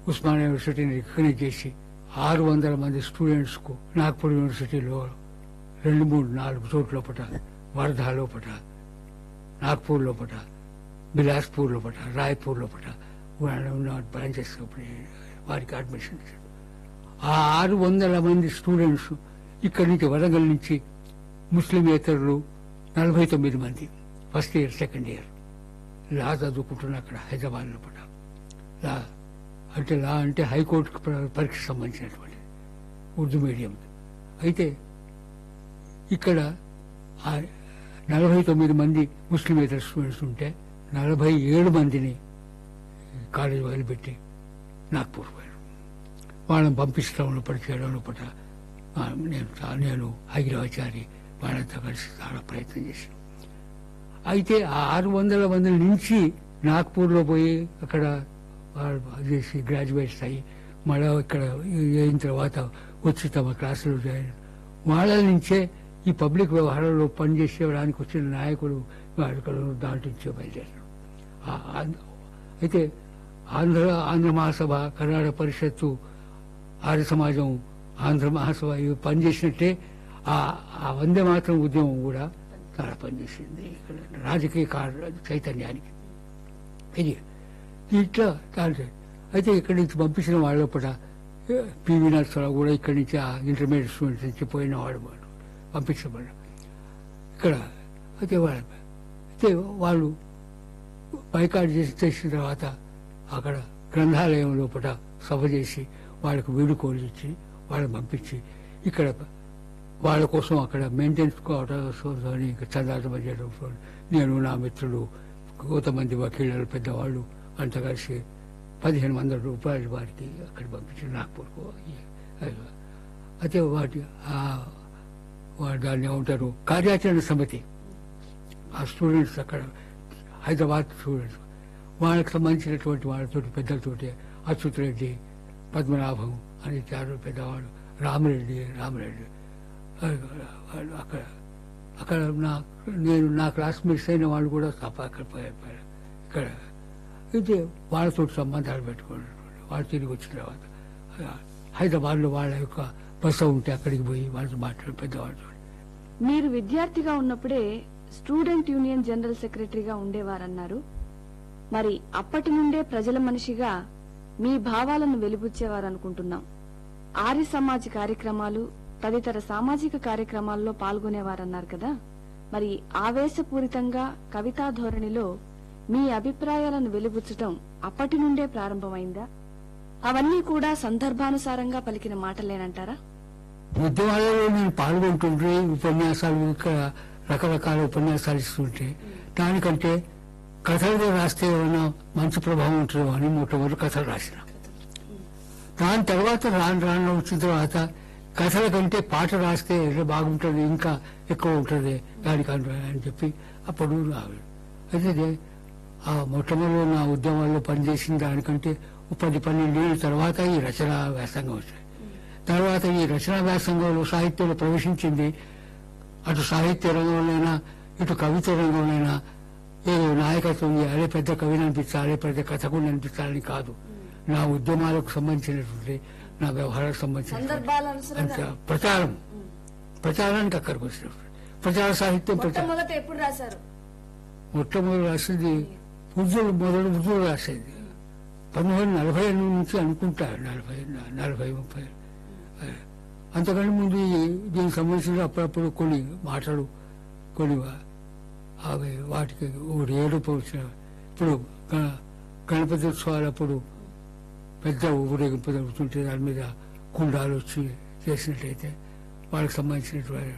ఉస్మానియా యూనివర్సిటీని రికగ్నైజ్ చేసి ఆరు వందల మంది స్టూడెంట్స్ కు నాగ్పూర్ యూనివర్సిటీలో రెండు మూడు నాలుగు చోట్ల లోపట వర్ధా లోపట నాగ్పూర్ లోపట బిలాస్పూర్ లోపట రాయ్పూర్ లోపట వాళ్ళ ఉన్న బ్రాంచెస్ లోపల వారికి అడ్మిషన్ ఇచ్చారు ఆ ఆరు వందల మంది స్టూడెంట్స్ ఇక్కడి నుంచి వరంగల్ నుంచి ముస్లిమేతరులు నలభై తొమ్మిది మంది first year second year law చదువుకుంటున్నా అక్కడ హైదరాబాద్ లోపల లా అంటే లా అంటే హైకోర్టు పరీక్ష సంబంధించినటువంటి ఉర్దూ మీడియం అయితే ఇక్కడ ఆ నలభై తొమ్మిది మంది ముస్లిమేతర స్టూడెంట్స్ ఉంటే నలభై ఏడు మందిని కాలేజ్ వదిలిపెట్టి నాగ్పూర్ పోయారు వాళ్ళని పంపించడంలో పడి చేయడంలో పట ఆ, నేను చా- నేను హైదరాబాచారి వాళ్ళంతా కలిసి చాలా ప్రయత్నం చేశాను అయితే ఆ ఆరు వందల మంది నుంచి నాగ్పూర్లో పోయి అక్కడ వాళ్ళు అది చేసి గ్రాడ్యుయేట్స్ అయ్యి మళ్ళా ఇక్కడ అయిన తర్వాత వచ్చి తమ క్లాసులు జాయిన్ వాళ్ళ నుంచే ఈ పబ్లిక్ వ్యవహారంలో పనిచేసేయడానికి వచ్చిన నాయకులు వాడుకలు దాంట్లో నుంచే బయలుదేరారు ఆ- ఆ- అయితే ఆంధ్ర ఆంధ్ర మహాసభ కర్ణాటక పరిషత్తు ఆర్య సమాజం ఆంధ్ర మహాసభ ఇవి పనిచేసినట్టే ఆ ఆ వందే మాత్రం ఉద్యమం కూడా చాలా పనిచేసింది ఇక్కడ రాజకీయ కారణ చైతన్యానికి ఇది ఇట్లా దాంట్లో అయితే ఇక్కడి నుంచి పంపించిన వాళ్ళ పూట పివి నరసరావు కూడా ఇక్కడి నుంచి ఆ ఇంటర్మీడియట్ స్టూడెంట్స్ నుంచి పోయిన వాడు వాడు పంపించబడ్డ ఇక్కడ అయితే వాళ్ళ అయితే వాళ్ళు బైకాట్ చేసి చేసిన తర్వాత అక్కడ గ్రంథాలయం లోపల సభ చేసి వాళ్ళకు వీడుకోలు ఇచ్చి వాళ్ళని పంపించి ఇక్కడ వాళ్ళ కోసం అక్కడ మెయింటెనెన్స్ అని చందాజమ చేయడం నేను నా మిత్రులు కొంతమంది వకీళ్ళు పెద్దవాళ్ళు అంతా కలిసి పదిహేను వందల రూపాయలు వారికి అక్కడ పంపించి నాగ్పూర్కు అయితే వాటి ఆ వా- దాన్ని ఏమంటారు కార్యాచరణ సమితి ఆ స్టూడెంట్స్ అక్కడ హైదరాబాద్ స్టూడెంట్స్ వాళ్ళకి సంబంధించినటువంటి వాళ్ళతోటి పెద్దలతోటి అచ్యుత్ రెడ్డి పద్మనాభం అని చారు పెద్దవాళ్ళు రామరెడ్డి రామరెడ్డి వాళ్ళు అక్కడ అక్కడ నా నేను నా క్లాస్మేట్స్ అయిన వాళ్ళు కూడా తప్ప అక్కడ పోయారు పోయారు. ఇక్కడ అయితే వాళ్ళతో సంబంధాలు పెట్టుకున్నారు వాళ్ళు తిరిగి వచ్చిన తర్వాత హైదరాబాద్లో వాళ్ళ యొక్క బస ఉంటే అక్కడికి పోయి వాళ్ళతో మాట్లాడి పెద్దవాళ్ళతో మీరు విద్యార్థిగా ఉన్నప్పుడే స్టూడెంట్ యూనియన్ జనరల్ సెక్రటరీగా ఉండేవారన్నారు మరి అప్పటి నుండే ప్రజల మనిషిగా మీ భావాలను వెలిబుచ్చేవారనుకుంటున్నాం ఆర్య సమాజ్ కార్యక్రమాలు తదితర సామాజిక కార్యక్రమాల్లో పాల్గొనేవారన్నారు కదా మరి ఆవేశపూరితంగా కవితా ధోరణిలో మీ అభిప్రాయాలను వెలిబుచ్చటం అప్పటి నుండే ప్రారంభమైందా అవన్నీ కూడా సందర్భానుసారంగా పలికిన మాటలేనంటారా ఉద్యమాలలో నేను పాల్గొంటుంటే ఉపన్యాసాలు ఇక్కడ రకరకాల ఉపన్యాసాలు ఇస్తుంటే దానికంటే కథలుగా రాస్తే ఏమైనా మంచి ప్రభావం ఉంటుందో అని మొట్టమొదటి కథలు రాసిన దాని తర్వాత రాను రాను వచ్చిన తర్వాత కథల కంటే పాట రాస్తే ఏదో బాగుంటుంది ఇంకా ఎక్కువ ఉంటుంది దానికంటే అని చెప్పి అప్పుడు రావి అయితే ఆ మొట్టమొదటి నా ఉద్యమాల్లో పనిచేసిన దానికంటే ఓ పది పన్నెండేళ్ళ తర్వాత ఈ రచన వ్యాసంగం వచ్చాయి తర్వాత ఈ రచనా వ్యాసంగంలో సాహిత్యంలో ప్రవేశించింది అటు సాహిత్య రంగంలోనైనా ఇటు కవిత రంగంలోనైనా ఏదో నాయకత్వం చేయాలి పెద్ద కవిని అనిపించాలి పెద్ద కథకుని అనిపించాలని కాదు నా ఉద్యమాలకు సంబంధించినటువంటి నా వ్యవహారాలకు సంబంధించిన అంత ప్రచారం ప్రచారానికి అక్కడికి వచ్చినప్పుడు ప్రచార సాహిత్యం ప్రచారం మొట్టమొదట ఎప్పుడు రాశారు మొట్టమొదటి రాసింది ఉర్దూలు మొదలు ఉర్దూలు రాసేది పంతొమ్మిది వందల నలభై ఎనిమిది నుంచి అనుకుంటా నలభై నలభై ముప్పై అంతకంటే ముందు ఈ- దీనికి సంబంధించిన అప్పుడప్పుడు కొన్ని మాటలు కొన్ని వా- అవి వాటికి ఒకటి ఏడుపు వచ్చిన ఇప్పుడు గ- గణపతి ఉత్సవాలప్పుడు పెద్ద ఊరేగింపు జరుగుతుంటే దాని మీద కుండాలు వచ్చి చేసినట్టయితే వాళ్ళకి సంబంధించినటువంటి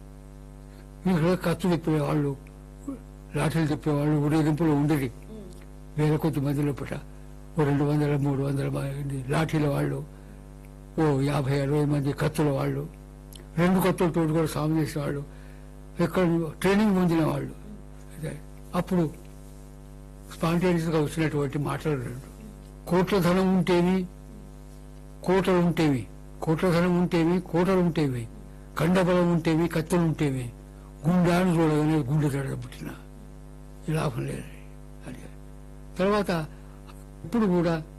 ఇక్కడ కత్తు తిప్పేవాళ్ళు లాఠీలు తిప్పేవాళ్ళు ఊరేగింపులో ఉండేది వేల కొద్ది మంది లోపల ఓ రెండు వందల మూడు వందల మంది లాఠీల వాళ్ళు ఓ యాభై అరవై మంది కత్తుల వాళ్ళు రెండు కత్తులతో కూడా సాగు చేసేవాళ్ళు ఎక్కడ ట్రైనింగ్ పొందిన వాళ్ళు అదే. అప్పుడు స్పాంటేనియస్ గా వచ్చినటువంటి మాటలు రెండు కోట్ల ధనం ఉంటేమి కోటలు ఉంటేవి కోట్ల ధనం ఉంటేవి కోటలు ఉంటేవి కండబలం ఉంటేవి కత్తులు ఉంటేవి గుండాను చూడగానే గుండె దడ పుట్టిన ఈ లాభం లేదు అని తర్వాత ఇప్పుడు కూడా